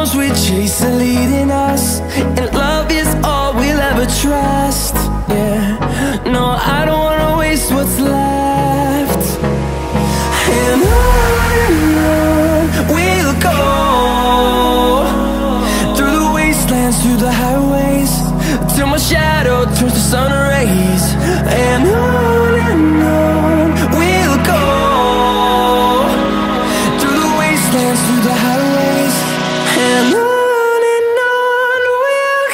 storms we chase are leading us, and love is all we'll ever trust. Yeah, no, I don't wanna waste what's left. And on we'll go through the wastelands, through the highways, till my shadow turns to sun rays. And on and on we'll go through the wastelands, through the highways, and on and on we'll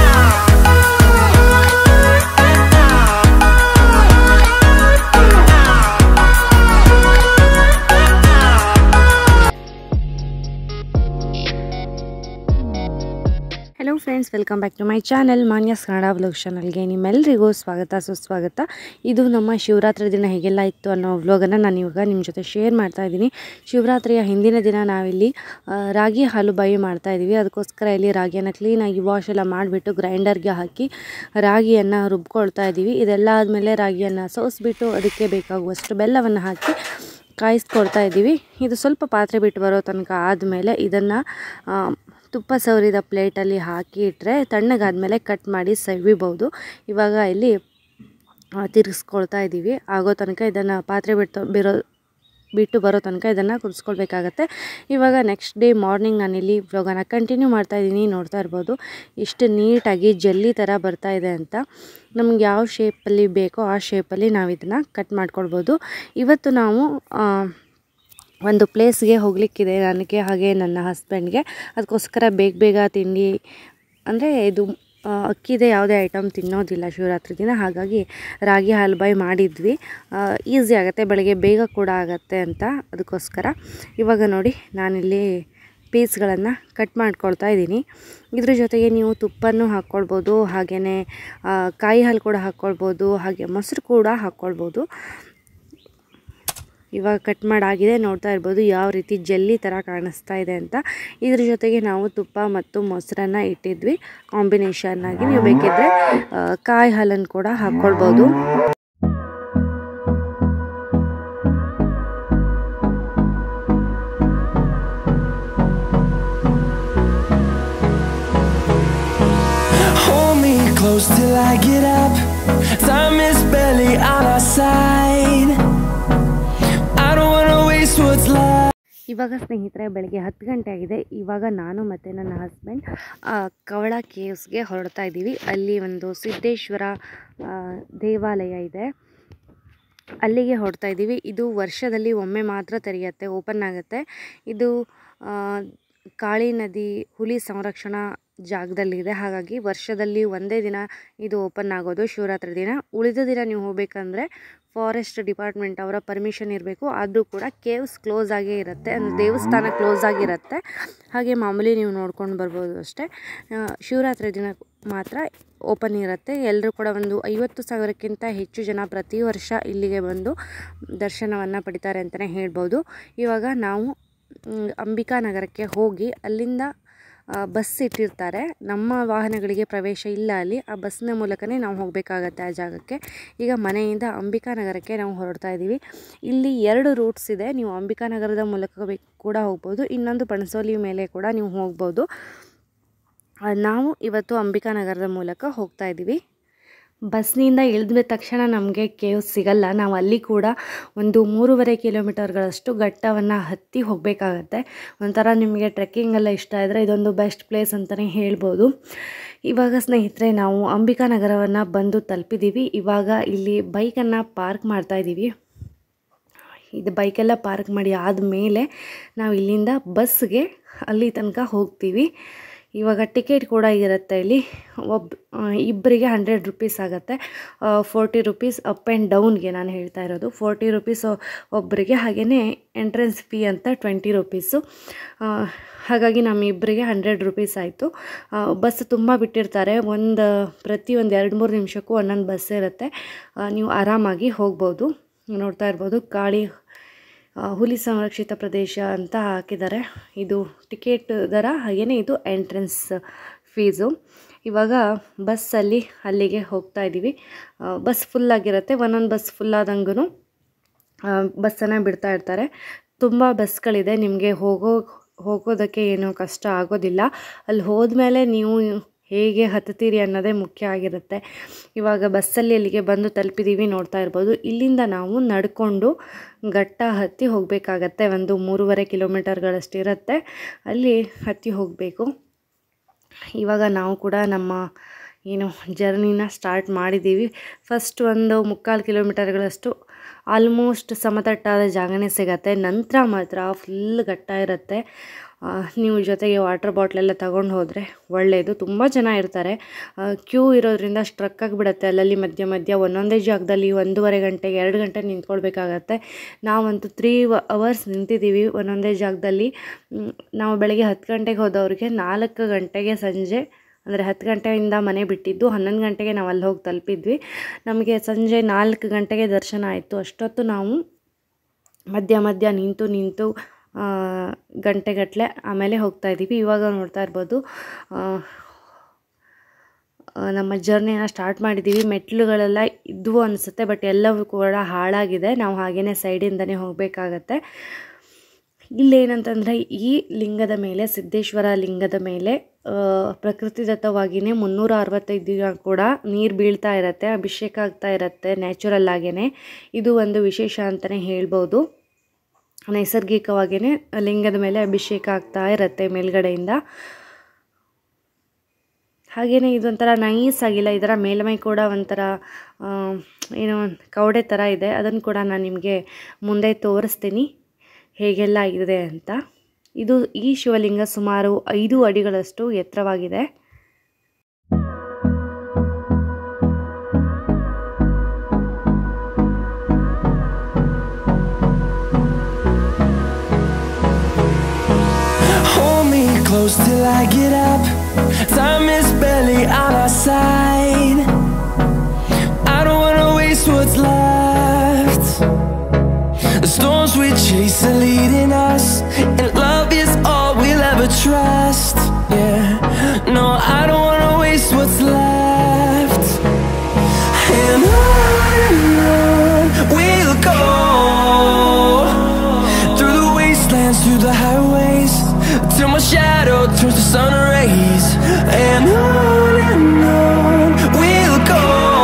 hello friends welcome back to my channel Manyas Kannada vlog ಚಾನಲ್ಗೆ ನಿಮ್ಮೆಲ್ಲರಿಗೂ ಸ್ವಾಗತ ಸುಸ್ವಾಗತ ಇದು ನಮ್ಮ ಶಿವರಾತ್ರಿ ದಿನ ಹೇಗೆಲ್ಲ ಇತ್ತು ಅನ್ನೋ ವ್ಲಾಗನ್ನು ನಾನು ಇವಾಗ ನಿಮ್ಮ ಜೊತೆ ಶೇರ್ ಮಾಡ್ತಾ ಇದ್ದೀನಿ ಶಿವರಾತ್ರಿಯ ಹಿಂದಿನ ದಿನ ನಾವಿಲ್ಲಿ ಆ, ರಾಗಿ ಹಾಲು ಬಾಯಿ ಮಾಡ್ತಾ ಇದ್ದೀವಿ ಅದಕ್ಕೋಸ್ಕರ ಇಲ್ಲಿ ರಾಗಿಯನ್ನು ಕ್ಲೀನಾಗಿ ವಾಶ್ ಎಲ್ಲ ಮಾಡಿಬಿಟ್ಟು ಗ್ರೈಂಡರ್ಗೆ ಹಾಕಿ ರಾಗಿಯನ್ನು ರುಬ್ಕೊಳ್ತಾ ಇದ್ದೀವಿ ಇದೆಲ್ಲ ಆದಮೇಲೆ ರಾಗಿಯನ್ನು ಸೋಸಿಬಿಟ್ಟು ಅದಕ್ಕೆ ಬೇಕಾಗುವಷ್ಟು ಬೆಲ್ಲವನ್ನು ಹಾಕಿ ಕಾಯಿಸ್ಕೊಳ್ತಾ ಇದ್ದೀವಿ ಇದು ಸ್ವಲ್ಪ ಪಾತ್ರೆ ಬಿಟ್ಟು ಬರೋ ತನಕ ಆದಮೇಲೆ ಇದನ್ನು ತುಪ್ಪ ಸವರಿದ ಪ್ಲೇಟಲ್ಲಿ ಹಾಕಿ ಇಟ್ಟರೆ ತಣ್ಣಗಾದ್ಮೇಲೆ ಕಟ್ ಮಾಡಿ ಸವಿಬೋದು ಇವಾಗ ಇಲ್ಲಿ ಆ, ತಿರ್ಗಿಸ್ಕೊಳ್ತಾ ಇದ್ದೀವಿ ಆಗೋ ತನಕ ಇದನ್ನು ಪಾತ್ರೆ ಬಿಟ್ಟು ಬಿರೋ ಬಿಟ್ಟು ಬರೋ ತನಕ ಇದನ್ನು ಕುದಿಸ್ಕೊಳ್ಬೇಕಾಗತ್ತೆ ಇವಾಗ ನೆಕ್ಸ್ಟ್ ಡೇ ಮಾರ್ನಿಂಗ್ ನಾನಿಲ್ಲಿ ವ್ಲಾಗನ ಕಂಟಿನ್ಯೂ ಮಾಡ್ತಾ ಇದ್ದೀನಿ ನೋಡ್ತಾ ಇರ್ಬೋದು ಇಷ್ಟು ನೀಟಾಗಿ ಜಲ್ಲಿ ಥರ ಬರ್ತಾ ಇದೆ ಅಂತ ನಮ್ಗೆ ಯಾವ ಶೇಪಲ್ಲಿ ಬೇಕೋ ಆ ಶೇಪಲ್ಲಿ ನಾವು ಇದನ್ನು ಕಟ್ ಮಾಡ್ಕೊಳ್ಬೋದು ಇವತ್ತು ನಾವು ಆ, ಒಂದು ಪ್ಲೇಸ್ಗೆ ಹೋಗಲಿಕ್ಕಿದೆ ನನಗೆ ಹಾಗೆ ನನ್ನ ಹಸ್ಬೆಂಡ್ಗೆ ಅದಕ್ಕೋಸ್ಕರ ಬೇಗ ಬೇಗ ತಿಂಡಿ ಅಂದರೆ ಇದು ಆ, ಅಕ್ಕಿದೆ ಯಾವುದೇ ಐಟಮ್ ತಿನ್ನೋದಿಲ್ಲ ಶಿವರಾತ್ರಿ ದಿನ ಹಾಗಾಗಿ ರಾಗಿ ಹಲ್ವಾಯಿ ಮಾಡಿದ್ವಿ ಈಸಿ ಆಗುತ್ತೆ ಬೆಳಗ್ಗೆ ಬೇಗ ಕೂಡ ಆಗುತ್ತೆ ಅಂತ ಅದಕ್ಕೋಸ್ಕರ ಇವಾಗ ನೋಡಿ ನಾನಿಲ್ಲಿ ಪೀಸ್ಗಳನ್ನು ಕಟ್ ಮಾಡ್ಕೊಳ್ತಾ ಇದ್ದೀನಿ ಇದ್ರ ಜೊತೆಗೆ ನೀವು ತುಪ್ಪನೂ ಹಾಕ್ಕೊಳ್ಬೋದು ಹಾಗೆಯೇ ಕಾಯಿ ಹಾಲು ಕೂಡ ಹಾಕ್ಕೊಳ್ಬೋದು ಹಾಗೆ ಮೊಸರು ಕೂಡ ಹಾಕ್ಕೊಳ್ಬೋದು ಇವಾಗ ಕಟ್ ಮಾಡಾಗಿದೆ ನೋಡ್ತಾ ಇರ್ಬೋದು ಯಾವ ರೀತಿ ಜಲ್ಲಿ ಥರ ಕಾಣಿಸ್ತಾ ಇದೆ ಅಂತ ಇದ್ರ ಜೊತೆಗೆ ನಾವು ತುಪ್ಪ ಮತ್ತು ಮೊಸರನ್ನ ಇಟ್ಟಿದ್ವಿ ಕಾಂಬಿನೇಷನ್ ಆಗಿ ನೀವು ಬೇಕಿದ್ರೆ ಆ, ಕಾಯಿ ಹಾಲನ್ನು ಕೂಡ ಹಾಕ್ಕೊಳ್ಬೋದು Hold me close till I get up. Time is barely on our side. I don't wanna waste what's left. ಇವಾಗ ಸ್ನೇಹಿತರೆ ಬೆಳಗ್ಗೆ ಹತ್ತು ಗಂಟೆ ಆಗಿದೆ ಇವಾಗ ನಾನು ಮತ್ತು ನನ್ನ ಹಸ್ಬೆಂಡ್ ಕವಳ ಕೇವ್ಸ್ಗೆ ಹೊರಡ್ತಾ ಇದ್ದೀವಿ ಅಲ್ಲಿ ಒಂದು ಸಿದ್ದೇಶ್ವರ ಆ, ದೇವಾಲಯ ಇದೆ ಅಲ್ಲಿಗೆ ಹೊರಡ್ತಾ ಇದ್ದೀವಿ ಇದು ವರ್ಷದಲ್ಲಿ ಒಮ್ಮೆ ಮಾತ್ರ ತೆರೆಯುತ್ತೆ ಓಪನ್ ಆಗುತ್ತೆ ಇದು ಆ, ಕಾಳಿ ನದಿ ಹುಲಿ ಸಂರಕ್ಷಣಾ ಜಾಗದಲ್ಲಿದೆ ಹಾಗಾಗಿ ವರ್ಷದಲ್ಲಿ ಒಂದೇ ದಿನ ಇದು ಓಪನ್ ಆಗೋದು ಶಿವರಾತ್ರಿ ದಿನ ಉಳಿದ ದಿನ ನೀವು ಹೋಗಬೇಕಂದ್ರೆ ಫಾರೆಸ್ಟ್ ಡಿಪಾರ್ಟ್ಮೆಂಟ್ ಅವರ ಪರ್ಮಿಷನ್ ಇರಬೇಕು ಆದರೂ ಕೂಡ ಕೇವ್ಸ್ ಕ್ಲೋಸ್ ಆಗೇ ಇರುತ್ತೆ ಅಂದರೆ ದೇವಸ್ಥಾನ ಕ್ಲೋಸ್ ಆಗಿರುತ್ತೆ ಹಾಗೆ ಮಾಮೂಲಿ ನೀವು ನೋಡ್ಕೊಂಡು ಬರ್ಬೋದು ಅಷ್ಟೇ ಆ, ಶಿವರಾತ್ರಿ ದಿನ ಮಾತ್ರ ಓಪನ್ ಇರುತ್ತೆ ಎಲ್ಲರೂ ಕೂಡ ಒಂದು ಐವತ್ತು ಸಾವಿರಕ್ಕಿಂತ ಹೆಚ್ಚು ಜನ ಪ್ರತಿ ವರ್ಷ ಇಲ್ಲಿಗೆ ಬಂದು ದರ್ಶನವನ್ನು ಪಡಿತಾರೆ ಅಂತಲೇ ಹೇಳ್ಬೋದು ಇವಾಗ ನಾವು ಮ್, ಅಂಬಿಕಾ ನಗರಕ್ಕೆ ಹೋಗಿ ಅಲ್ಲಿಂದ ಆ, ಬಸ್ ಇಟ್ಟಿರ್ತಾರೆ ನಮ್ಮ ವಾಹನಗಳಿಗೆ ಪ್ರವೇಶ ಇಲ್ಲ ಅಲ್ಲಿ ಆ ಬಸ್ನ ಮೂಲಕನೇ ನಾವು ಹೋಗಬೇಕಾಗತ್ತೆ ಆ ಜಾಗಕ್ಕೆ ಈಗ ಮನೆಯಿಂದ ಅಂಬಿಕಾ ನಗರಕ್ಕೆ ನಾವು ಹೊರಡ್ತಾ ಇದ್ದೀವಿ ಇಲ್ಲಿ ಎರಡು ರೂಟ್ಸ್ ಇದೆ ನೀವು ಅಂಬಿಕಾ ನಗರದ ಮೂಲಕ ಬೇ- ಕೂಡ ಹೋಗ್ಬೋದು ಇನ್ನೊಂದು ಪಣಸೋಲಿ ಮೇಲೆ ಕೂಡ ನೀವು ಹೋಗ್ಬೋದು ಆ, ನಾವು ಇವತ್ತು ಅಂಬಿಕಾ ನಗರದ ಮೂಲಕ ಹೋಗ್ತಾ ಇದ್ದೀವಿ ಬಸ್ನಿಂದ ಇಳಿದ ತಕ್ಷಣ ನಮಗೆ ಕೇವ್ ಸಿಗಲ್ಲ ನಾವು ಅಲ್ಲಿ ಕೂಡ ಒಂದು ಮೂರುವರೆ ಕಿಲೋಮೀಟರ್ಗಳಷ್ಟು ಘಟ್ಟವನ್ನು ಹತ್ತಿ ಹೋಗಬೇಕಾಗತ್ತೆ ಒಂಥರ ನಿಮಗೆ ಟ್ರೆಕ್ಕಿಂಗ್ ಎಲ್ಲ ಇಷ್ಟ ಇದ್ದರೆ ಇದೊಂದು ಬೆಸ್ಟ್ ಪ್ಲೇಸ್ ಅಂತಲೇ ಹೇಳ್ಬೋದು ಇವಾಗ ಸ್ನೇಹಿತರೆ ನಾವು ಅಂಬಿಕಾ ನಗರವನ್ನು ಬಂದು ತಲುಪಿದ್ದೀವಿ ಇವಾಗ ಇಲ್ಲಿ ಬೈಕನ್ನು ಪಾರ್ಕ್ ಮಾಡ್ತಾ ಇದ್ದೀವಿ ಇದು ಬೈಕೆಲ್ಲ ಪಾರ್ಕ್ ಮಾಡಿ ಆದಮೇಲೆ ನಾವು ಇಲ್ಲಿಂದ ಬಸ್ಗೆ ಅಲ್ಲಿ ತನಕ ಹೋಗ್ತೀವಿ ಇವಾಗ ಟಿಕೆಟ್ ಕೂಡ ಇರುತ್ತೆ ಇಲ್ಲಿ ಒಬ್ಬ ಇಬ್ಬರಿಗೆ ಹಂಡ್ರೆಡ್ ರುಪೀಸ್ ಆಗುತ್ತೆ ಫೋರ್ಟಿ ರುಪೀಸ್ ಅಪ್ ಆ್ಯಂಡ್ ಡೌನ್ಗೆ ನಾನು ಹೇಳ್ತಾ ಇರೋದು ಫೋರ್ಟಿ ರುಪೀಸ್ ಒಬ್ಬರಿಗೆ ಹಾಗೆಯೇ ಎಂಟ್ರೆನ್ಸ್ ಫೀ ಅಂತ ಟ್ವೆಂಟಿ ರುಪೀಸು ಹಾಗಾಗಿ ನಮ್ಮ ಇಬ್ಬರಿಗೆ ಹಂಡ್ರೆಡ್ ರುಪೀಸ್ ಆಯಿತು ಬಸ್ ತುಂಬ ಬಿಟ್ಟಿರ್ತಾರೆ ಒಂದು ಪ್ರತಿ ಒಂದು ಎರಡು ಮೂರು ನಿಮಿಷಕ್ಕೂ ಒಂದೊಂದು ಬಸ್ ಇರುತ್ತೆ ಆ, ನೀವು ಆರಾಮಾಗಿ ಹೋಗ್ಬೋದು ನೋಡ್ತಾ ಇರ್ಬೋದು ಕಾಳಿ ಆ, ಹುಲಿ ಸಂರಕ್ಷಿತ ಪ್ರದೇಶ ಅಂತ ಹಾಕಿದ್ದಾರೆ ಇದು ಟಿಕೆಟ್ ದರ ಹಾಗೆಯೇ ಇದು ಎಂಟ್ರೆನ್ಸ್ ಫೀಸು ಇವಾಗ ಬಸ್ಸಲ್ಲಿ ಅಲ್ಲಿಗೆ ಹೋಗ್ತಾ ಇದ್ದೀವಿ ಆ, ಬಸ್ ಫುಲ್ಲಾಗಿರುತ್ತೆ ಒಂದೊಂದು ಬಸ್ ಫುಲ್ಲಾದಂಗೂ ಬಸ್ಸನ್ನು ಬಿಡ್ತಾ ಇರ್ತಾರೆ ತುಂಬ ಬಸ್ಗಳಿದೆ ನಿಮಗೆ ಹೋಗೋ ಹೋಗೋದಕ್ಕೆ ಏನೂ ಕಷ್ಟ ಆಗೋದಿಲ್ಲ ಅಲ್ಲಿ ಹೋದ್ಮೇಲೆ ನೀವು ಹೇಗೆ ಹತ್ತುತ್ತೀರಿ ಅನ್ನೋದೇ ಮುಖ್ಯ ಆಗಿರುತ್ತೆ ಇವಾಗ ಬಸ್ಸಲ್ಲಿ ಅಲ್ಲಿಗೆ ಬಂದು ತಲುಪಿದ್ದೀವಿ ನೋಡ್ತಾ ಇರ್ಬೋದು ಇಲ್ಲಿಂದ ನಾವು ನಡ್ಕೊಂಡು ಘಟ್ಟ ಹತ್ತಿ ಹೋಗಬೇಕಾಗತ್ತೆ ಒಂದು ಮೂರುವರೆ ಕಿಲೋಮೀಟರ್ಗಳಷ್ಟಿರುತ್ತೆ ಅಲ್ಲಿ ಹತ್ತಿ ಹೋಗಬೇಕು ಇವಾಗ ನಾವು ಕೂಡ ನಮ್ಮ ಏನು ಜರ್ನಿನ ಸ್ಟಾರ್ಟ್ ಮಾಡಿದ್ದೀವಿ ಫಸ್ಟ್ ಒಂದು ಮುಕ್ಕಾಲು ಕಿಲೋಮೀಟರ್ಗಳಷ್ಟು ಆಲ್ಮೋಸ್ಟ್ ಸಮತಟ್ಟಾದ ಜಾಗನೇ ಸಿಗತ್ತೆ ನಂತರ ಮಾತ್ರ ಫುಲ್ ಘಟ್ಟ ಇರುತ್ತೆ ಆ, ನೀವು ಜೊತೆಗೆ ವಾಟರ್ ಬಾಟ್ಲೆಲ್ಲ ತಗೊಂಡು ಹೋದರೆ ಒಳ್ಳೆಯದು ತುಂಬ ಜನ ಇರ್ತಾರೆ ಕ್ಯೂ ಇರೋದ್ರಿಂದ ಸ್ಟ್ರಕ್ ಆಗಿಬಿಡುತ್ತೆ ಅಲ್ಲಲ್ಲಿ ಮಧ್ಯ ಮಧ್ಯ ಒಂದೊಂದೇ ಜಾಗದಲ್ಲಿ ಒಂದೂವರೆ ಗಂಟೆಗೆ ಎರಡು ಗಂಟೆ ನಿಂತ್ಕೊಳ್ಬೇಕಾಗತ್ತೆ ನಾವಂತೂ ತ್ರೀ ಅವರ್ಸ್ ನಿಂತಿದ್ದೀವಿ ಒಂದೊಂದೇ ಜಾಗದಲ್ಲಿ ಮ್, ನಾವು ಬೆಳಗ್ಗೆ ಹತ್ತು ಗಂಟೆಗೆ ಹೋದವ್ರಿಗೆ ನಾಲ್ಕು ಗಂಟೆಗೆ ಸಂಜೆ ಅಂದರೆ ಹತ್ತು ಗಂಟೆಯಿಂದ ಮನೆ ಬಿಟ್ಟಿದ್ದು ಹನ್ನೊಂದು ಗಂಟೆಗೆ ನಾವು ಅಲ್ಲಿ ಹೋಗಿ ತಲುಪಿದ್ವಿ ನಮಗೆ ಸಂಜೆ ನಾಲ್ಕು ಗಂಟೆಗೆ ದರ್ಶನ ಆಯಿತು ಅಷ್ಟೊತ್ತು ನಾವು ಮಧ್ಯ ಮಧ್ಯ ನಿಂತು ನಿಂತು ಆ, ಗಂಟೆಗಟ್ಟಲೆ ಆಮೇಲೆ ಹೋಗ್ತಾ ಇದ್ದೀವಿ ಇವಾಗ ನೋಡ್ತಾ ಇರ್ಬೋದು ಆ, ಆ, ನಮ್ಮ ಜರ್ನಿನ ಸ್ಟಾರ್ಟ್ ಮಾಡಿದ್ದೀವಿ ಮೆಟ್ಲುಗಳೆಲ್ಲ ಇದ್ವು ಅನಿಸುತ್ತೆ ಬಟ್ ಎಲ್ಲವೂ ಕೂಡ ಹಾಳಾಗಿದೆ ನಾವು ಹಾಗೇ ಸೈಡಿಂದನೇ ಹೋಗಬೇಕಾಗತ್ತೆ ಇಲ್ಲೇನಂತಂದರೆ ಈ ಲಿಂಗದ ಮೇಲೆ ಸಿದ್ದೇಶ್ವರ ಲಿಂಗದ ಮೇಲೆ ಆ, ಪ್ರಕೃತಿದತ್ತವಾಗಿಯೇ ಮುನ್ನೂರ ಅರವತ್ತೈದು ದಿನ ಕೂಡ ನೀರು ಬೀಳ್ತಾ ಇರತ್ತೆ ಅಭಿಷೇಕ ಆಗ್ತಾ ಇರತ್ತೆ ನ್ಯಾಚುರಲ್ ಆಗೇ ಇದು ಒಂದು ವಿಶೇಷ ಅಂತಲೇ ಹೇಳ್ಬೋದು ನೈಸರ್ಗಿಕವಾಗಿಯೇ ಲಿಂಗದ ಮೇಲೆ ಅಭಿಷೇಕ ಆಗ್ತಾ ಇರತ್ತೆ ಮೇಲ್ಗಡೆಯಿಂದ ಹಾಗೆಯೇ ಇದೊಂಥರ ನೈಸ್ ಆಗಿಲ್ಲ ಇದರ ಮೇಲ್ಮೈ ಕೂಡ ಒಂಥರ ಆ, ಏನೋ ಕವಡೆ ಥರ ಇದೆ ಅದನ್ನು ಕೂಡ ನಾನು ನಿಮಗೆ ಮುಂದೆ ತೋರಿಸ್ತೀನಿ ಹೇಗೆಲ್ಲ ಆಗಿದೆ ಅಂತ ಇದು ಈ ಶಿವಲಿಂಗ ಸುಮಾರು ಐದು ಅಡಿಗಳಷ್ಟು ಎತ್ತರವಾಗಿದೆ Hold me close till I get up. Time is barely on our side. I don't wanna waste what's left. The storms we chase are leading us, and love is all we'll ever trust. Yeah, no, I don't wanna waste what's left. And on and on we'll go through the wastelands, through the highways, till my shadow turns to sun rays. And on and on we'll go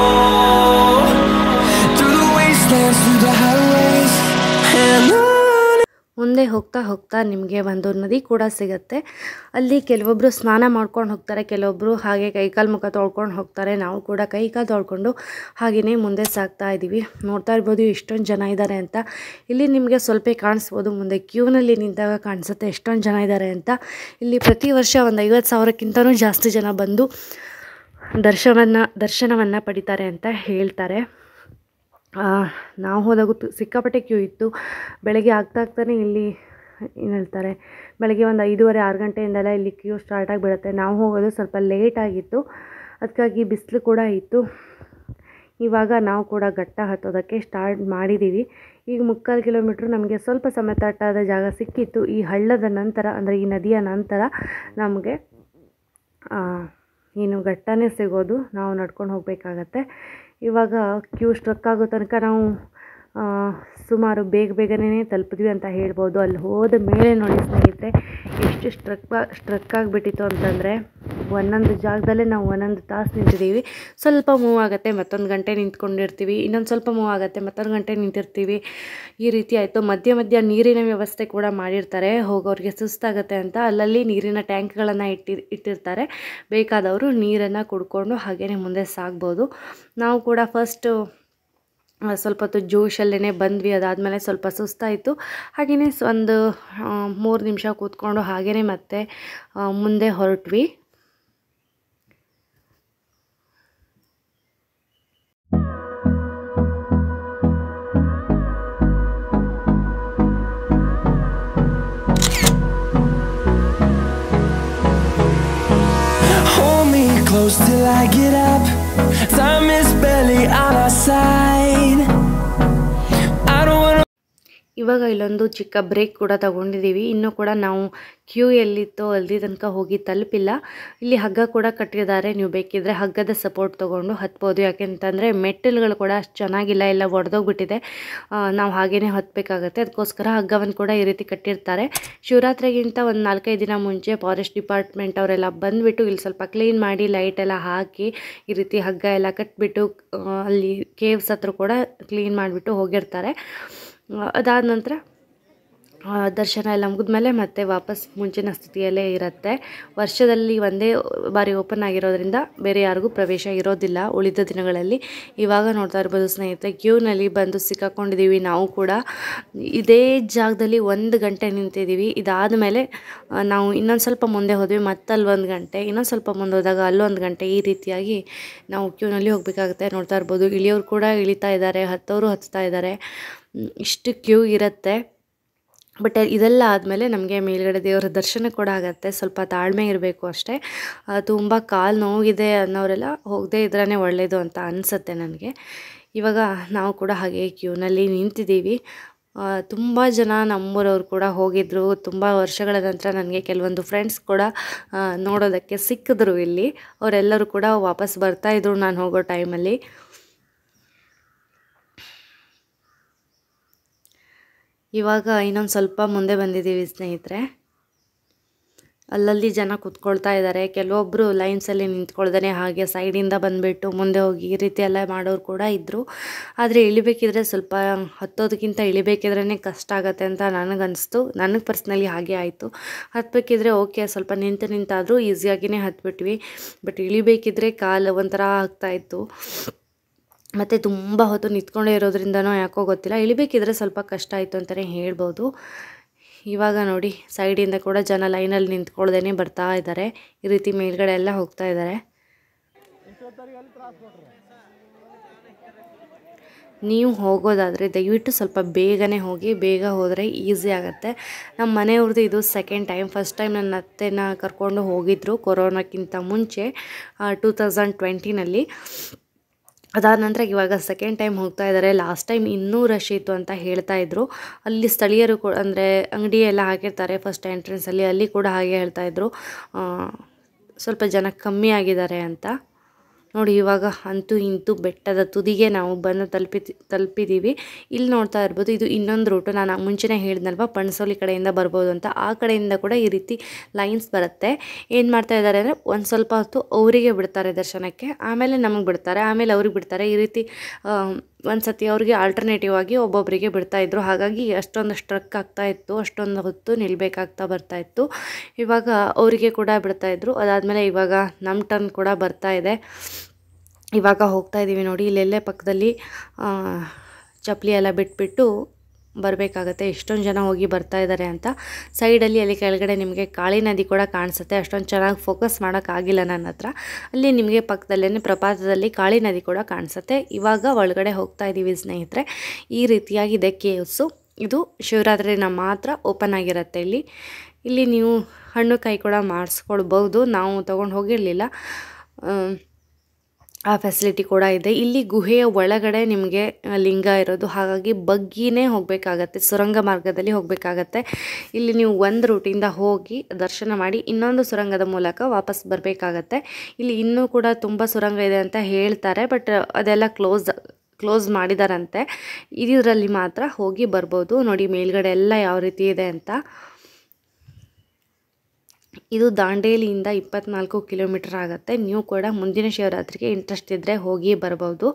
through the wastelands, through the highways, and on. ಮುಂದೆ ಹೋಗ್ತಾ ಹೋಗ್ತಾ ನಿಮಗೆ ಒಂದು ನದಿ ಕೂಡ ಸಿಗುತ್ತೆ ಅಲ್ಲಿ ಕೆಲವೊಬ್ಬರು ಸ್ನಾನ ಮಾಡ್ಕೊಂಡು ಹೋಗ್ತಾರೆ ಕೆಲವೊಬ್ಬರು ಹಾಗೆ ಕೈಕಾಲು ಮುಖ ತೊಳ್ಕೊಂಡು ಹೋಗ್ತಾರೆ ನಾವು ಕೂಡ ಕೈಕಾಲು ತೊಳ್ಕೊಂಡು ಹಾಗೆಯೇ ಮುಂದೆ ಸಾಗ್ತಾ ಇದ್ದೀವಿ ನೋಡ್ತಾ ಇರ್ಬೋದು ಎಷ್ಟೊಂದು ಜನ ಇದ್ದಾರೆ ಅಂತ ಇಲ್ಲಿ ನಿಮಗೆ ಸ್ವಲ್ಪ ಕಾಣಿಸ್ಬೋದು ಮುಂದೆ ಕ್ಯೂನಲ್ಲಿ ನಿಂತಾಗ ಕಾಣಿಸುತ್ತೆ ಎಷ್ಟೊಂದು ಜನ ಇದ್ದಾರೆ ಅಂತ ಇಲ್ಲಿ ಪ್ರತಿ ವರ್ಷ ಒಂದು ಐವತ್ತು ಸಾವಿರಕ್ಕಿಂತನೂ ಜಾಸ್ತಿ ಜನ ಬಂದು ದರ್ಶನವನ್ನು ದರ್ಶನವನ್ನು ಪಡಿತಾರೆ ಅಂತ ಹೇಳ್ತಾರೆ ಆ, ನಾವು ಹೋದಾಗೂ ತು- ಸಿಕ್ಕಾಪಟ್ಟೆ ಕ್ಯೂ ಇತ್ತು ಬೆಳಗ್ಗೆ ಆಗ್ತಾ ಆಗ್ತಾನೆ ಇಲ್ಲಿ ಏನು ಹೇಳ್ತಾರೆ ಬೆಳಗ್ಗೆ ಒಂದು ಐದೂವರೆ ಆರು ಗಂಟೆಯಿಂದಲೇ ಇಲ್ಲಿ ಕ್ಯೂ ಸ್ಟಾರ್ಟ್ ಆಗಿಬಿಡುತ್ತೆ ನಾವು ಹೋಗೋದು ಸ್ವಲ್ಪ ಲೇಟ್ ಆಗಿತ್ತು ಅದಕ್ಕಾಗಿ ಬಿಸಿಲು ಕೂಡ ಇತ್ತು ಇವಾಗ ನಾವು ಕೂಡ ಘಟ್ಟ ಹತ್ತೋದಕ್ಕೆ ಸ್ಟಾರ್ಟ್ ಮಾಡಿದ್ದೀವಿ ಈಗ ಮುಕ್ಕಾಲು ಕಿಲೋಮೀಟ್ರ್ ನಮಗೆ ಸ್ವಲ್ಪ ಸಮತಟ್ಟಾದ ಜಾಗ ಸಿಕ್ಕಿತ್ತು ಈ ಹಳ್ಳದ ನಂತರ ಅಂದರೆ ಈ ನದಿಯ ನಂತರ ನಮಗೆ ಆ, ಏನು ಘಟ್ಟನೇ ಸಿಗೋದು ನಾವು ನಡ್ಕೊಂಡು ಹೋಗಬೇಕಾಗತ್ತೆ ಇವಾಗ ಕ್ಯೂ ಸ್ಟ್ರಕ್ ಆಗೋ ತನಕ ನಾವು ಆ, ಸುಮಾರು ಬೇಗ ಬೇಗನೆ ತಲುಪಿದ್ವಿ ಅಂತ ಹೇಳ್ಬೋದು ಅಲ್ಲಿ ಹೋದ ಮೇಲೆ ನೋಡಿ ಸ್ನೇಹಿತರೆ ಎಷ್ಟು ಸ್ಟ್ರಕ್ ಸ್ಟ್ರಕ್ ಆಗಿಬಿಟ್ಟಿತ್ತು ಅಂತಂದರೆ ಒಂದೊಂದು ಜಾಗದಲ್ಲೇ ನಾವು ಒಂದೊಂದು ತಾಸು ನಿಂತಿದ್ದೀವಿ ಸ್ವಲ್ಪ ಮೂವ್ ಆಗುತ್ತೆ ಮತ್ತೊಂದು ಗಂಟೆ ನಿಂತ್ಕೊಂಡಿರ್ತೀವಿ ಇನ್ನೊಂದು ಸ್ವಲ್ಪ ಮೂವ್ ಆಗುತ್ತೆ ಮತ್ತೊಂದು ಗಂಟೆ ನಿಂತಿರ್ತೀವಿ ಈ ರೀತಿ ಆಯಿತು ಮಧ್ಯ ಮಧ್ಯ ನೀರಿನ ವ್ಯವಸ್ಥೆ ಕೂಡ ಮಾಡಿರ್ತಾರೆ ಹೋಗೋರಿಗೆ ಸುಸ್ತಾಗುತ್ತೆ ಅಂತ ಅಲ್ಲಲ್ಲಿ ನೀರಿನ ಟ್ಯಾಂಕ್ಗಳನ್ನು ಇಟ್ಟಿ ಇಟ್ಟಿರ್ತಾರೆ ಬೇಕಾದವರು ನೀರನ್ನು ಕುಡ್ಕೊಂಡು ಹಾಗೆಯೇ ಮುಂದೆ ಸಾಗ್ಬೋದು ನಾವು ಕೂಡ ಫಸ್ಟು ಆ, ಸ್ವಲ್ಪ ಹೊತ್ತು ಜೋಶಲ್ಲೇ ಬಂದ್ವಿ ಅದಾದಮೇಲೆ ಸ್ವಲ್ಪ ಸುಸ್ತಾಯಿತು ಹಾಗೆಯೇ ಸ್- ಒಂದು ಮೂರು ನಿಮಿಷ ಕೂತ್ಕೊಂಡು ಹಾಗೆಯೇ ಮತ್ತೆ ಆ, ಮುಂದೆ ಹೊರಟ್ವಿ Hold me close till I get up. Time is barely on our side. I don't wanna. ಇವಾಗ ಇಲ್ಲೊಂದು ಚಿಕ್ಕ ಬ್ರೇಕ್ ಕೂಡ ತಗೊಂಡಿದ್ದೀವಿ ಇನ್ನೂ ಕೂಡ ನಾವು ಕ್ಯೂ ಎಲ್ಲಿತ್ತೋ ಅಲ್ಲಿ ತನಕ ಹೋಗಿ ತಲುಪಿಲ್ಲ ಇಲ್ಲಿ ಹಗ್ಗ ಕೂಡ ಕಟ್ಟಿದ್ದಾರೆ ನೀವು ಬೇಕಿದ್ರೆ ಹಗ್ಗದ ಸಪೋರ್ಟ್ ತೊಗೊಂಡು ಹತ್ಬೋದು ಯಾಕೆಂತಂದರೆ ಮೆಟ್ಟಿಲುಗಳು ಕೂಡ ಅಷ್ಟು ಚೆನ್ನಾಗಿಲ್ಲ ಎಲ್ಲ ಒಡೆದೋಗ್ಬಿಟ್ಟಿದೆ ನಾವು ಹಾಗೇ ಹತ್ತಬೇಕಾಗತ್ತೆ ಅದಕ್ಕೋಸ್ಕರ ಹಗ್ಗವನ್ನು ಕೂಡ ಈ ರೀತಿ ಕಟ್ಟಿರ್ತಾರೆ ಶಿವರಾತ್ರಿಗಿಂತ ಒಂದು ನಾಲ್ಕೈದು ದಿನ ಮುಂಚೆ ಫಾರೆಸ್ಟ್ ಡಿಪಾರ್ಟ್ಮೆಂಟ್ ಅವರೆಲ್ಲ ಬಂದುಬಿಟ್ಟು ಇಲ್ಲಿ ಸ್ವಲ್ಪ ಕ್ಲೀನ್ ಮಾಡಿ ಲೈಟ್ ಎಲ್ಲ ಹಾಕಿ ಈ ರೀತಿ ಹಗ್ಗ ಎಲ್ಲ ಕಟ್ಬಿಟ್ಟು ಆ, ಅಲ್ಲಿ ಕೇವ್ಸ್ ಹತ್ರ ಕೂಡ ಕ್ಲೀನ್ ಮಾಡಿಬಿಟ್ಟು ಹೋಗಿರ್ತಾರೆ ಅದಾದ ನಂತರ ಆ, ದರ್ಶನ ಎಲ್ಲ ಮುಗಿದ್ಮೇಲೆ ಮತ್ತೆ ವಾಪಸ್ ಮುಂಚಿನ ಸ್ಥಿತಿಯಲ್ಲೇ ಇರುತ್ತೆ ವರ್ಷದಲ್ಲಿ ಒಂದೇ ಬಾರಿ ಓಪನ್ ಆಗಿರೋದ್ರಿಂದ ಬೇರೆ ಯಾರಿಗೂ ಪ್ರವೇಶ ಇರೋದಿಲ್ಲ ಉಳಿದ ದಿನಗಳಲ್ಲಿ ಇವಾಗ ನೋಡ್ತಾ ಇರ್ಬೋದು ಸ್ನೇಹಿತರೆ ಕ್ಯೂನಲ್ಲಿ ಬಂದು ಸಿಕ್ಕಾಕೊಂಡಿದ್ದೀವಿ ನಾವು ಕೂಡ ಇದೇ ಜಾಗದಲ್ಲಿ ಒಂದು ಗಂಟೆ ನಿಂತಿದ್ದೀವಿ ಇದಾದ ಮೇಲೆ ನಾವು ಇನ್ನೊಂದು ಸ್ವಲ್ಪ ಮುಂದೆ ಹೋದ್ವಿ ಮತ್ತಲ್ಲಿ ಒಂದು ಗಂಟೆ ಇನ್ನೊಂದು ಸ್ವಲ್ಪ ಮುಂದೆ ಹೋದಾಗ ಅಲ್ಲೊಂದು ಗಂಟೆ ಈ ರೀತಿಯಾಗಿ ನಾವು ಕ್ಯೂನಲ್ಲಿ ಹೋಗಬೇಕಾಗುತ್ತೆ ನೋಡ್ತಾ ಇರ್ಬೋದು ಇಳಿಯೋರು ಕೂಡ ಇಳಿತಾ ಇದ್ದಾರೆ ಹತ್ತೋರು ಹತ್ತಾ ಇದ್ದಾರೆ ಮ್, ಇಷ್ಟು ಕ್ಯೂ ಇರುತ್ತೆ ಬಟ್ ಇದೆಲ್ಲ ಆದಮೇಲೆ ನಮಗೆ ಮೇಲ್ಗಡೆ ದೇವರ ದರ್ಶನ ಕೂಡ ಆಗುತ್ತೆ ಸ್ವಲ್ಪ ತಾಳ್ಮೆ ಇರಬೇಕು ಅಷ್ಟೇ ತುಂಬ ಕಾಲು ನೋವಿದೆ ಅನ್ನೋರೆಲ್ಲ ಹೋಗದೇ ಇದ್ರೇ ಒಳ್ಳೆಯದು ಅಂತ ಅನಿಸುತ್ತೆ ನನಗೆ ಇವಾಗ ನಾವು ಕೂಡ ಹಾಗೆ ಕ್ಯೂನಲ್ಲಿ ನಿಂತಿದ್ದೀವಿ ತುಂಬ ಜನ ನಮ್ಮೂರವ್ರು ಕೂಡ ಹೋಗಿದ್ರು ತುಂಬ ವರ್ಷಗಳ ನಂತರ ನನಗೆ ಕೆಲವೊಂದು ಫ್ರೆಂಡ್ಸ್ ಕೂಡ ಆ, ನೋಡೋದಕ್ಕೆ ಸಿಕ್ಕಿದ್ರು ಇಲ್ಲಿ ಅವರೆಲ್ಲರೂ ಕೂಡ ವಾಪಸ್ ಬರ್ತಾಯಿದ್ರು ನಾನು ಹೋಗೋ ಟೈಮಲ್ಲಿ ಇವಾಗ ಇನ್ನೊಂದು ಸ್ವಲ್ಪ ಮುಂದೆ ಬಂದಿದ್ದೀವಿ ಸ್ನೇಹಿತರೆ ಅಲ್ಲಲ್ಲಿ ಜನ ಕೂತ್ಕೊಳ್ತಾ ಇದ್ದಾರೆ ಕೆಲವೊಬ್ಬರು ಲೈನ್ಸಲ್ಲಿ ನಿಂತ್ಕೊಳ್ದೇ ಹಾಗೆ ಸೈಡಿಂದ ಬಂದುಬಿಟ್ಟು ಮುಂದೆ ಹೋಗಿ ಈ ರೀತಿ ಎಲ್ಲ ಮಾಡೋರು ಕೂಡ ಇದ್ದರು ಆದರೆ ಇಳಿಬೇಕಿದ್ರೆ ಸ್ವಲ್ಪ ಹತ್ತೋದಕ್ಕಿಂತ ಇಳಿಬೇಕಿದ್ರೇ ಕಷ್ಟ ಆಗುತ್ತೆ ಅಂತ ನನಗನ್ನಿಸ್ತು ನನಗೆ ಪರ್ಸ್ನಲಿ ಹಾಗೆ ಆಯಿತು ಹತ್ತಬೇಕಿದ್ರೆ ಓಕೆ ಸ್ವಲ್ಪ ನಿಂತು ನಿಂತಾದರೂ ಈಸಿಯಾಗಿಯೇ ಹತ್ಬಿಟ್ವಿ ಬಟ್ ಇಳಿಬೇಕಿದ್ರೆ ಕಾಲು ಒಂಥರ ಆಗ್ತಾಯಿತ್ತು ಮತ್ತು ತುಂಬ ಹೊತ್ತು ನಿಂತ್ಕೊಂಡೇ ಇರೋದ್ರಿಂದನೋ ಯಾಕೋ ಗೊತ್ತಿಲ್ಲ ಇಳಿಬೇಕಿದ್ರೆ ಸ್ವಲ್ಪ ಕಷ್ಟ ಆಯಿತು ಅಂತಲೇ ಹೇಳ್ಬೋದು ಇವಾಗ ನೋಡಿ ಸೈಡಿಂದ ಕೂಡ ಜನ ಲೈನಲ್ಲಿ ನಿಂತ್ಕೊಳ್ದೇ ಬರ್ತಾ ಇದ್ದಾರೆ ಈ ರೀತಿ ಮೇಲ್ಗಡೆ ಎಲ್ಲ ಹೋಗ್ತಾ ಇದ್ದಾರೆ ನೀವು ಹೋಗೋದಾದರೆ ದಯವಿಟ್ಟು ಸ್ವಲ್ಪ ಬೇಗನೆ ಹೋಗಿ ಬೇಗ ಹೋದರೆ ಈಸಿ ಆಗುತ್ತೆ ನಮ್ಮ ಮನೆಯವ್ರದ್ದು ಇದು ಸೆಕೆಂಡ್ ಟೈಮ್ ಫಸ್ಟ್ ಟೈಮ್ ನನ್ನ ಅತ್ತೆನ ಕರ್ಕೊಂಡು ಹೋಗಿದ್ರು ಕೊರೋನಾಕ್ಕಿಂತ ಮುಂಚೆ ಟೂ ತೌಸಂಡ್ ಟ್ವೆಂಟಿನಲ್ಲಿ ಅದಾದ ನಂತರ ಇವಾಗ ಸೆಕೆಂಡ್ ಟೈಮ್ ಹೋಗ್ತಾ ಇದ್ದಾರೆ ಲಾಸ್ಟ್ ಟೈಮ್ ಇನ್ನೂ ರಶ್ ಇತ್ತು ಅಂತ ಹೇಳ್ತಾ ಇದ್ರು ಅಲ್ಲಿ ಸ್ಥಳೀಯರು ಕೂಡ ಅಂದರೆ ಅಂಗಡಿ ಎಲ್ಲ ಹಾಕಿರ್ತಾರೆ ಫಸ್ಟ್ ಎಂಟ್ರೆನ್ಸಲ್ಲಿ ಅಲ್ಲಿ ಕೂಡ ಹಾಗೆ ಹೇಳ್ತಾ ಇದ್ರು ಆ, ಸ್ವಲ್ಪ ಜನ ಕಮ್ಮಿ ಆಗಿದ್ದಾರೆ ಅಂತ ನೋಡಿ ಇವಾಗ ಅಂತೂ ಇಂತೂ ಬೆಟ್ಟದ ತುದಿಗೆ ನಾವು ಬಂದು ತಲುಪಿ ತಲುಪಿದ್ದೀವಿ ಇಲ್ಲಿ ನೋಡ್ತಾ ಇರ್ಬೋದು ಇದು ಇನ್ನೊಂದು ರೂಟು ನಾನು ಮುಂಚೆನೇ ಹೇಳಿದ್ನಲ್ವ ಪಣಸೋಲಿ ಕಡೆಯಿಂದ ಬರ್ಬೋದು ಅಂತ ಆ ಕಡೆಯಿಂದ ಕೂಡ ಈ ರೀತಿ ಲೈನ್ಸ್ ಬರುತ್ತೆ ಏನು ಮಾಡ್ತಾ ಇದ್ದಾರೆ ಅಂದರೆ ಒಂದು ಸ್ವಲ್ಪ ಹೊತ್ತು ಅವರಿಗೆ ಬಿಡ್ತಾರೆ ದರ್ಶನಕ್ಕೆ ಆಮೇಲೆ ನಮಗೆ ಬಿಡ್ತಾರೆ ಆಮೇಲೆ ಅವ್ರಿಗೆ ಬಿಡ್ತಾರೆ ಈ ರೀತಿ ಒಂದು ಸತಿ ಅವ್ರಿಗೆ ಆಲ್ಟರ್ನೇಟಿವ್ ಆಗಿ ಒಬ್ಬೊಬ್ಬರಿಗೆ ಬಿಡ್ತಾ ಇದ್ರು ಹಾಗಾಗಿ ಅಷ್ಟೊಂದು ಸ್ಟ್ರಕ್ ಆಗ್ತಾ ಇತ್ತು ಅಷ್ಟೊಂದು ಹೊತ್ತು ನಿಲ್ಬೇಕಾಗ್ತಾ ಬರ್ತಾ ಇತ್ತು ಇವಾಗ ಅವರಿಗೆ ಕೂಡ ಬಿಡ್ತಾ ಇದ್ರು ಅದಾದಮೇಲೆ ಇವಾಗ ನಮ್ಮ ಟರ್ನ್ ಕೂಡ ಬರ್ತಾ ಇದೆ ಇವಾಗ ಹೋಗ್ತಾ ಇದ್ದೀವಿ ನೋಡಿ ಇಲ್ಲೆಲ್ಲೇ ಪಕ್ಕದಲ್ಲಿ ಆ, ಚಪ್ಪಲಿ ಎಲ್ಲ ಬಿಟ್ಬಿಟ್ಟು ಬರಬೇಕಾಗತ್ತೆ ಎಷ್ಟೊಂದು ಜನ ಹೋಗಿ ಬರ್ತಾ ಇದ್ದಾರೆ ಅಂತ ಸೈಡಲ್ಲಿ ಅಲ್ಲಿ ಕೆಳಗಡೆ ನಿಮಗೆ ಕಾಳಿ ನದಿ ಕೂಡ ಕಾಣಿಸುತ್ತೆ ಅಷ್ಟೊಂದು ಚೆನ್ನಾಗಿ ಫೋಕಸ್ ಮಾಡೋಕ್ಕಾಗಿಲ್ಲ ನನ್ನ ಹತ್ರ ಅಲ್ಲಿ ನಿಮಗೆ ಪಕ್ಕದಲ್ಲೇ ಪ್ರಪಾತದಲ್ಲಿ ಕಾಳಿ ನದಿ ಕೂಡ ಕಾಣಿಸುತ್ತೆ ಇವಾಗ ಒಳಗಡೆ ಹೋಗ್ತಾ ಇದ್ದೀವಿ ಸ್ನೇಹಿತರೆ ಈ ರೀತಿಯಾಗಿದೆ ಕೇವ್ಸು ಇದು ಶಿವರಾತ್ರಿನ ಮಾತ್ರ ಓಪನ್ ಆಗಿರುತ್ತೆ ಇಲ್ಲಿ ಇಲ್ಲಿ ನೀವು ಹಣ್ಣು ಕಾಯಿ ಕೂಡ ಮಾಡಿಸ್ಕೊಳ್ಬೋದು ನಾವು ತೊಗೊಂಡು ಹೋಗಿರಲಿಲ್ಲ ಆ ಫೆಸಿಲಿಟಿ ಕೂಡ ಇದೆ ಇಲ್ಲಿ ಗುಹೆಯ ಒಳಗಡೆ ನಿಮಗೆ ಲಿಂಗ ಇರೋದು ಹಾಗಾಗಿ ಬಗ್ಗಿನೇ ಹೋಗಬೇಕಾಗತ್ತೆ ಸುರಂಗ ಮಾರ್ಗದಲ್ಲಿ ಹೋಗಬೇಕಾಗತ್ತೆ ಇಲ್ಲಿ ನೀವು ಒಂದು ರೂಟಿಂದ ಹೋಗಿ ದರ್ಶನ ಮಾಡಿ ಇನ್ನೊಂದು ಸುರಂಗದ ಮೂಲಕ ವಾಪಸ್ ಬರಬೇಕಾಗತ್ತೆ ಇಲ್ಲಿ ಇನ್ನೂ ಕೂಡ ತುಂಬ ಸುರಂಗ ಇದೆ ಅಂತ ಹೇಳ್ತಾರೆ ಬಟ್ ಅದೆಲ್ಲ ಕ್ಲೋಸ್ ಕ್ಲೋಸ್ ಮಾಡಿದಾರಂತೆ ಇದರಲ್ಲಿ ಮಾತ್ರ ಹೋಗಿ ಬರ್ಬೋದು ನೋಡಿ ಮೇಲ್ಗಡೆ ಎಲ್ಲ ಯಾವ ರೀತಿ ಇದೆ ಅಂತ ಇದು ದಾಂಡೇಲಿಯಿಂದ ಇಪ್ಪತ್ನಾಲ್ಕು ಕಿಲೋಮೀಟರ್ ಆಗುತ್ತೆ ನೀವು ಕೂಡ ಮುಂದಿನ ಶಿವರಾತ್ರಿಗೆ ಇಂಟ್ರೆಸ್ಟ್ ಇದ್ದರೆ ಹೋಗಿ ಬರ್ಬೋದು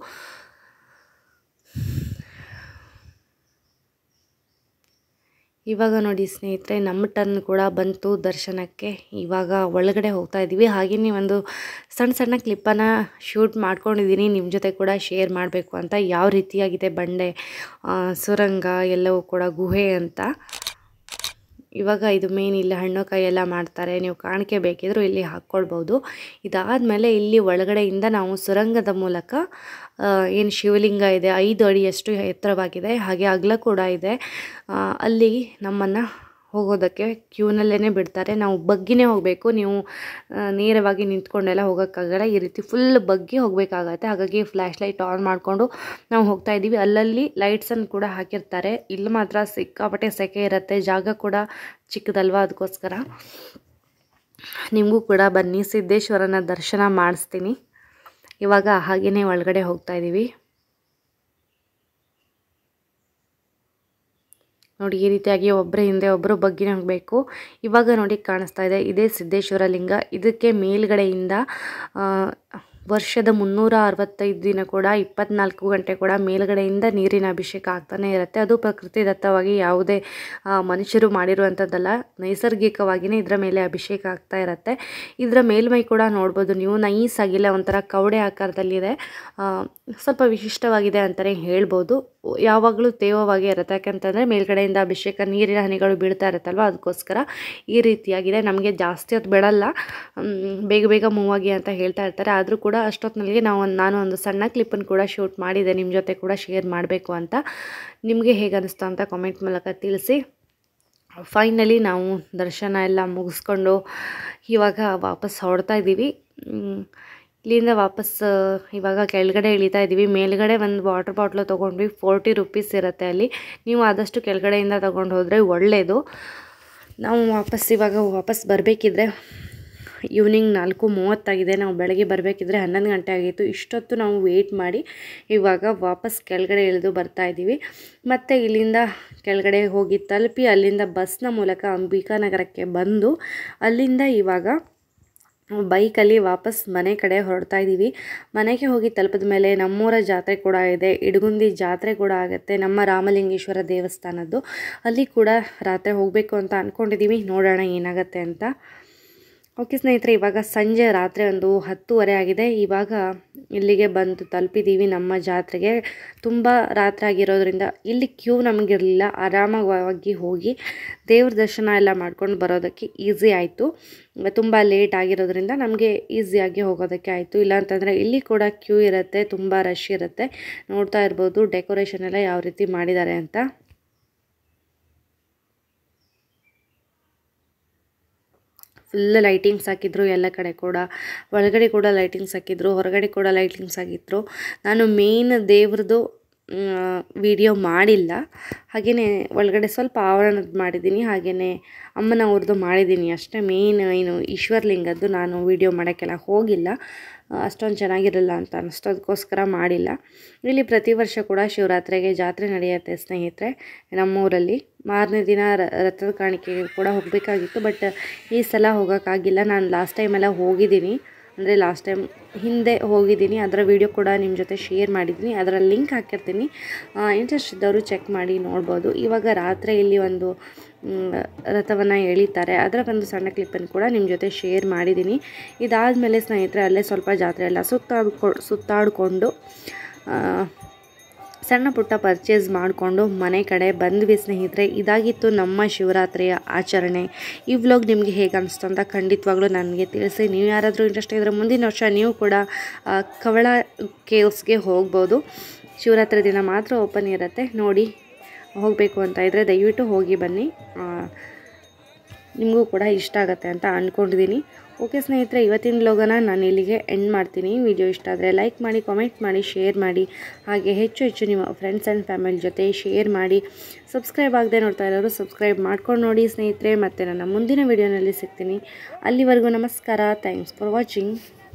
ಇವಾಗ ನೋಡಿ ಸ್ನೇಹಿತರೆ ನಮ್ಮ ಟರ್ನ್ ಕೂಡ ಬಂತು ದರ್ಶನಕ್ಕೆ ಇವಾಗ ಒಳಗಡೆ ಹೋಗ್ತಾ ಇದ್ದೀವಿ ಹಾಗೆಯೇ ಒಂದು ಸಣ್ಣ ಸಣ್ಣ ಕ್ಲಿಪ್ಪನ್ನು ಶೂಟ್ ಮಾಡ್ಕೊಂಡಿದ್ದೀನಿ ನಿಮ್ಮ ಜೊತೆ ಕೂಡ ಶೇರ್ ಮಾಡಬೇಕು ಅಂತ ಯಾವ ರೀತಿಯಾಗಿದೆ ಬಂಡೆ ಆ, ಸುರಂಗ ಎಲ್ಲವೂ ಕೂಡ ಗುಹೆ ಅಂತ ಇವಾಗ ಇದು ಮೇನ್ ಇಲ್ಲಿ ಹಣ್ಣು ಕಾಯಿ ಎಲ್ಲ ಮಾಡ್ತಾರೆ ನೀವು ಕಾಣಿಕೆ ಬೇಕಿದ್ರೂ ಇಲ್ಲಿ ಹಾಕ್ಕೊಳ್ಬೋದು ಇದಾದಮೇಲೆ ಇಲ್ಲಿ ಒಳಗಡೆಯಿಂದ ನಾವು ಸುರಂಗದ ಮೂಲಕ ಏನು ಶಿವಲಿಂಗ ಇದೆ ಐದು ಅಡಿಯಷ್ಟು ಎತ್ತರವಾಗಿದೆ ಹಾಗೆ ಅಗಲ ಕೂಡ ಇದೆ ಆ, ಅಲ್ಲಿ ನಮ್ಮನ್ನು ಹೋಗೋದಕ್ಕೆ ಕ್ಯೂನಲ್ಲೇ ಬಿಡ್ತಾರೆ ನಾವು ಬಗ್ಗಿನೇ ಹೋಗಬೇಕು ನೀವು ಆ, ನೇರವಾಗಿ ನಿಂತ್ಕೊಂಡೆಲ್ಲ ಹೋಗೋಕ್ಕಾಗಲ್ಲ ಈ ರೀತಿ ಫುಲ್ ಬಗ್ಗಿ ಹೋಗಬೇಕಾಗತ್ತೆ ಹಾಗಾಗಿ ಫ್ಲ್ಯಾಶ್ ಲೈಟ್ ಆನ್ ಮಾಡಿಕೊಂಡು ನಾವು ಹೋಗ್ತಾ ಇದ್ದೀವಿ ಅಲ್ಲಲ್ಲಿ ಲೈಟ್ಸನ್ನು ಕೂಡ ಹಾಕಿರ್ತಾರೆ ಇಲ್ಲಿ ಮಾತ್ರ ಸಿಕ್ಕಾಪಟ್ಟೆ ಸೆಕೆ ಇರುತ್ತೆ ಜಾಗ ಕೂಡ ಚಿಕ್ಕದಲ್ವಾ ಅದಕ್ಕೋಸ್ಕರ ನಿಮಗೂ ಕೂಡ ಬನ್ನಿ ಸಿದ್ದೇಶ್ವರನ ದರ್ಶನ ಮಾಡಿಸ್ತೀನಿ ಇವಾಗ ಹಾಗೇನೆ ಒಳಗಡೆ ಹೋಗ್ತಾ ಇದ್ದೀವಿ ನೋಡಿ ಈ ರೀತಿಯಾಗಿ ಒಬ್ಬರ ಹಿಂದೆ ಒಬ್ಬರು ಬಗ್ಗಿನೇ ಹೋಗಬೇಕು ಇವಾಗ ನೋಡಿ ಕಾಣಿಸ್ತಾ ಇದೆ ಇದೇ ಸಿದ್ದೇಶ್ವರ ಲಿಂಗ ಇದಕ್ಕೆ ಮೇಲ್ಗಡೆಯಿಂದ ಆ, ವರ್ಷದ ಮುನ್ನೂರ ಅರವತ್ತೈದು ದಿನ ಕೂಡ ಇಪ್ಪತ್ನಾಲ್ಕು ಗಂಟೆ ಕೂಡ ಮೇಲ್ಗಡೆಯಿಂದ ನೀರಿನ ಅಭಿಷೇಕ ಆಗ್ತಾನೆ ಇರುತ್ತೆ ಅದು ಪ್ರಕೃತಿ ದತ್ತವಾಗಿ ಯಾವುದೇ ಆ, ಮನುಷ್ಯರು ಮಾಡಿರುವಂಥದ್ದಲ್ಲ ನೈಸರ್ಗಿಕವಾಗಿಯೇ ಇದರ ಮೇಲೆ ಅಭಿಷೇಕ ಆಗ್ತಾ ಇರುತ್ತೆ ಇದರ ಮೇಲ್ಮೈ ಕೂಡ ನೋಡ್ಬೋದು ನೀವು ನೈಸ್ ಆಗಿಲ್ಲ ಒಂಥರ ಕವಡೆ ಆಕಾರದಲ್ಲಿದೆ ಆ, ಸ್ವಲ್ಪ ವಿಶಿಷ್ಟವಾಗಿದೆ ಅಂತಲೇ ಹೇಳ್ಬೋದು ಯಾವಾಗಲೂ ತೇವವಾಗೇ ಇರುತ್ತೆ ಯಾಕಂತಂದರೆ ಮೇಲ್ಗಡೆಯಿಂದ ಅಭಿಷೇಕ ನೀರಿನ ಹನಿಗಳು ಬೀಳ್ತಾ ಇರುತ್ತಲ್ವ ಅದಕ್ಕೋಸ್ಕರ ಈ ರೀತಿಯಾಗಿದೆ ನಮಗೆ ಜಾಸ್ತಿ ಹೊತ್ತು ಬಿಡಲ್ಲ ಮ್, ಬೇಗ ಬೇಗ ಮೂವ್ ಆಗಿ ಅಂತ ಹೇಳ್ತಾ ಇರ್ತಾರೆ ಆದರೂ ಕೂಡ ಅಷ್ಟೊತ್ತಿನಲ್ಲಿ ನಾವು ಒಂದು ನಾನು ಒಂದು ಸಣ್ಣ ಕ್ಲಿಪ್ಪನ್ನು ಕೂಡ ಶೂಟ್ ಮಾಡಿದೆ ನಿಮ್ಮ ಜೊತೆ ಕೂಡ ಶೇರ್ ಮಾಡಬೇಕು ಅಂತ ನಿಮಗೆ ಹೇಗೆ ಅನಿಸ್ತು ಅಂತ ಕಾಮೆಂಟ್ ಮೂಲಕ ತಿಳಿಸಿ ಫೈನಲಿ ನಾವು ದರ್ಶನ ಎಲ್ಲ ಮುಗಿಸ್ಕೊಂಡು ಇವಾಗ ವಾಪಸ್ ಹೊರಡ್ತಾ ಇದ್ದೀವಿ ಮ್, ಇಲ್ಲಿಂದ ವಾಪಸ್ ಆ, ಇವಾಗ ಕೆಳಗಡೆ ಇಳಿತಾ ಇದ್ದೀವಿ ಮೇಲ್ಗಡೆ ಒಂದು ವಾಟರ್ ಬಾಟ್ಲು ತೊಗೊಂಡ್ವಿ ಫೋರ್ಟಿ ರುಪೀಸ್ ಇರುತ್ತೆ ಅಲ್ಲಿ ನೀವು ಆದಷ್ಟು ಕೆಳಗಡೆಯಿಂದ ತೊಗೊಂಡು ಹೋದರೆ ಒಳ್ಳೆಯದು ನಾವು ವಾಪಸ್ ಇವಾಗ ವಾಪಸ್ ಬರಬೇಕಿದ್ರೆ ಈವ್ನಿಂಗ್ ನಾಲ್ಕು ಮೂವತ್ತಾಗಿದೆ ನಾವು ಬೆಳಗ್ಗೆ ಬರಬೇಕಿದ್ರೆ ಹನ್ನೊಂದು ಗಂಟೆ ಆಗಿತ್ತು ಇಷ್ಟೊತ್ತು ನಾವು ವೆಯ್ಟ್ ಮಾಡಿ ಇವಾಗ ವಾಪಸ್ ಕೆಳಗಡೆ ಇಳಿದು ಬರ್ತಾ ಇದ್ದೀವಿ ಮತ್ತು ಇಲ್ಲಿಂದ ಕೆಳಗಡೆ ಹೋಗಿ ತಲುಪಿ ಅಲ್ಲಿಂದ ಬಸ್ನ ಮೂಲಕ ಅಂಬಿಕಾನಗರಕ್ಕೆ ಬಂದು ಅಲ್ಲಿಂದ ಇವಾಗ ಬೈಕಲ್ಲಿ ವಾಪಸ್ ಮನೆ ಕಡೆ ಹೊರಡ್ತಾ ಇದ್ದೀವಿ ಮನೆಗೆ ಹೋಗಿ ತಲುಪಿದ ಮೇಲೆ ನಮ್ಮೂರ ಜಾತ್ರೆ ಕೂಡ ಇದೆ ಇಡಗುಂದಿ ಜಾತ್ರೆ ಕೂಡ ಆಗುತ್ತೆ ನಮ್ಮ ರಾಮಲಿಂಗೇಶ್ವರ ದೇವಸ್ಥಾನದ್ದು ಅಲ್ಲಿ ಕೂಡ ರಾತ್ರಿ ಹೋಗಬೇಕು ಅಂತ ಅಂದ್ಕೊಂಡಿದ್ದೀವಿ ನೋಡೋಣ ಏನಾಗುತ್ತೆ ಅಂತ ಓಕೆ ಸ್ನೇಹಿತರೆ ಇವಾಗ ಸಂಜೆ ರಾತ್ರಿ ಒಂದು ಹತ್ತುವರೆ ಆಗಿದೆ ಇವಾಗ ಇಲ್ಲಿಗೆ ಬಂದು ತಲುಪಿದ್ದೀವಿ ನಮ್ಮ ಜಾತ್ರೆಗೆ ತುಂಬ ರಾತ್ರಿ ಆಗಿರೋದ್ರಿಂದ ಇಲ್ಲಿ ಕ್ಯೂ ನಮಗಿರಲಿಲ್ಲ ಆರಾಮವಾಗಿ ಹೋಗಿ ದೇವ್ರ ದರ್ಶನ ಎಲ್ಲ ಮಾಡ್ಕೊಂಡು ಬರೋದಕ್ಕೆ ಈಸಿ ಆಯಿತು ತುಂಬ ಲೇಟ್ ಆಗಿರೋದ್ರಿಂದ ನಮಗೆ ಈಸಿಯಾಗಿ ಹೋಗೋದಕ್ಕೆ ಆಯಿತು ಇಲ್ಲಾಂತಂದರೆ ಇಲ್ಲಿ ಕೂಡ ಕ್ಯೂ ಇರುತ್ತೆ ತುಂಬ ರಶ್ ಇರುತ್ತೆ ನೋಡ್ತಾ ಇರ್ಬೋದು ಡೆಕೋರೇಷನ್ ಎಲ್ಲ ಯಾವ ರೀತಿ ಮಾಡಿದ್ದಾರೆ ಅಂತ ಫುಲ್ ಲೈಟಿಂಗ್ಸ್ ಹಾಕಿದ್ರು ಎಲ್ಲ ಕಡೆ ಕೂಡ ಒಳಗಡೆ ಕೂಡ ಲೈಟಿಂಗ್ಸ್ ಹಾಕಿದ್ರು ಹೊರಗಡೆ ಕೂಡ ಲೈಟಿಂಗ್ಸ್ ಹಾಕಿದ್ರು ನಾನು ಮೇನ್ ದೇವ್ರದ್ದು ವಿಡಿಯೋ ಮಾಡಿಲ್ಲ ಹಾಗೆಯೇ ಒಳಗಡೆ ಸ್ವಲ್ಪ ಆವರಣದ ಮಾಡಿದ್ದೀನಿ ಹಾಗೆಯೇ ಅಮ್ಮನವ್ರದ್ದು ಮಾಡಿದ್ದೀನಿ ಅಷ್ಟೇ ಮೇನ್ ಏನು ಈಶ್ವರ್ಲಿಂಗದ್ದು ನಾನು ವಿಡಿಯೋ ಮಾಡೋಕ್ಕೆಲ್ಲ ಹೋಗಿಲ್ಲ ಅಷ್ಟೊಂದು ಚೆನ್ನಾಗಿರಲ್ಲ ಅಂತ ಅನ್ನಿಸ್ತು ಅದಕ್ಕೋಸ್ಕರ ಮಾಡಿಲ್ಲ ಇಲ್ಲಿ ಪ್ರತಿ ವರ್ಷ ಕೂಡ ಶಿವರಾತ್ರಿಗೆ ಜಾತ್ರೆ ನಡೆಯುತ್ತೆ ಸ್ನೇಹಿತರೆ ನಮ್ಮೂರಲ್ಲಿ ಮಾರನೇ ದಿನ ರ- ರಥದ ಕಾಣಿಕೆಗೆ ಕೂಡ ಹೋಗಬೇಕಾಗಿತ್ತು ಬಟ್ ಈ ಸಲ ಹೋಗೋಕ್ಕಾಗಿಲ್ಲ ನಾನು ಲಾಸ್ಟ್ ಟೈಮೆಲ್ಲ ಹೋಗಿದ್ದೀನಿ ಅಂದರೆ ಲಾಸ್ಟ್ ಟೈಮ್ ಹಿಂದೆ ಹೋಗಿದ್ದೀನಿ ಅದರ ವಿಡಿಯೋ ಕೂಡ ನಿಮ್ಮ ಜೊತೆ ಶೇರ್ ಮಾಡಿದ್ದೀನಿ ಅದರ ಲಿಂಕ್ ಹಾಕಿರ್ತೀನಿ ಇಂಟ್ರೆಸ್ಟ್ ಇದ್ದವರು ಚೆಕ್ ಮಾಡಿ ನೋಡ್ಬೋದು ಇವಾಗ ರಾತ್ರಿ ಇಲ್ಲಿ ಒಂದು ರಥವನ್ನು ಎಳಿತಾರೆ ಅದರ ಒಂದು ಸಣ್ಣ ಕ್ಲಿಪ್ಪನ್ನು ಕೂಡ ನಿಮ್ಮ ಜೊತೆ ಶೇರ್ ಮಾಡಿದ್ದೀನಿ ಇದಾದಮೇಲೆ ಸ್ನೇಹಿತರೆ ಅಲ್ಲೇ ಸ್ವಲ್ಪ ಜಾತ್ರೆ ಎಲ್ಲ ಸುತ್ತಾಡ್ಕೊ ಸುತ್ತಾಡಿಕೊಂಡು ಸಣ್ಣ ಪುಟ್ಟ ಪರ್ಚೇಸ್ ಮಾಡಿಕೊಂಡು ಮನೆ ಕಡೆ ಬಂದ್ವಿ ಸ್ನೇಹಿತರೆ ಇದಾಗಿತ್ತು ನಮ್ಮ ಶಿವರಾತ್ರಿಯ ಆಚರಣೆ ಈ ವ್ಲಾಗ್ ನಿಮಗೆ ಹೇಗೆ ಅನಿಸ್ತು ಅಂತ ಖಂಡಿತವಾಗ್ಲೂ ನನಗೆ ತಿಳಿಸಿ ನೀವು ಯಾರಾದರೂ ಇಂಟ್ರೆಸ್ಟ್ ಇದ್ದರೆ ಮುಂದಿನ ವರ್ಷ ನೀವು ಕೂಡ ಆ, ಕವಳ ಕೇವ್ಸ್ಗೆ ಹೋಗ್ಬೋದು ಶಿವರಾತ್ರಿ ದಿನ ಮಾತ್ರ ಓಪನ್ ಇರುತ್ತೆ ನೋಡಿ ಹೋಗಬೇಕು ಅಂತ ಇದ್ದರೆ ದಯವಿಟ್ಟು ಹೋಗಿ ಬನ್ನಿ ಆ, ನಿಮಗೂ ಕೂಡ ಇಷ್ಟ ಆಗುತ್ತೆ ಅಂತ ಅಂದ್ಕೊಂಡಿದ್ದೀನಿ ಓಕೆ ಸ್ನೇಹಿತರೆ ಇವತ್ತಿನ ವ್ಲಾಗನ ನಾನು ಇಲ್ಲಿಗೆ ಎಂಡ್ ಮಾಡ್ತೀನಿ ವಿಡಿಯೋ ಇಷ್ಟ ಆದರೆ ಲೈಕ್ ಮಾಡಿ ಕಾಮೆಂಟ್ ಮಾಡಿ ಶೇರ್ ಮಾಡಿ ಹಾಗೆ ಹೆಚ್ಚು ಹೆಚ್ಚು ನಿಮ್ಮ ಫ್ರೆಂಡ್ಸ್ ಆ್ಯಂಡ್ ಫ್ಯಾಮಿಲಿ ಜೊತೆ ಶೇರ್ ಮಾಡಿ ಸಬ್ಸ್ಕ್ರೈಬ್ ಆಗದೆ ನೋಡ್ತಾ ಇರೋರು ಸಬ್ಸ್ಕ್ರೈಬ್ ಮಾಡ್ಕೊಂಡು ನೋಡಿ ಸ್ನೇಹಿತರೆ ಮತ್ತು ನನ್ನ ಮುಂದಿನ ವಿಡಿಯೋನಲ್ಲಿ ಸಿಗ್ತೀನಿ ಅಲ್ಲಿವರೆಗೂ ನಮಸ್ಕಾರ thanks for watching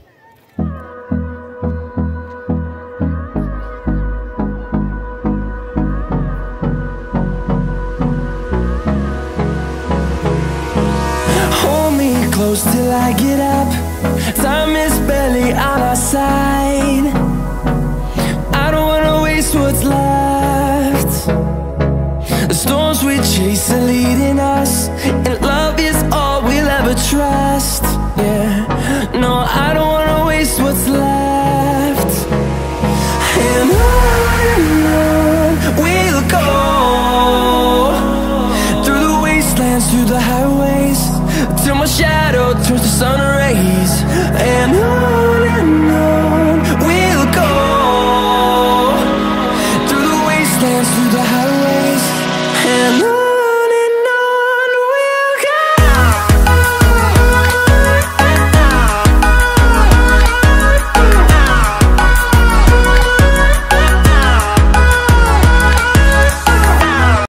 Hold me close till I get up. Time is barely on our side. I don't wanna waste what's left. The storms we chase are leading us, and love is all we'll ever trust. Yeah, no, I don't wanna waste what's left. And on and on we'll go through the wastelands, through the highways, till my shadow turns to sun rays. And on and on we'll go through the wastelands, through the highways, and on.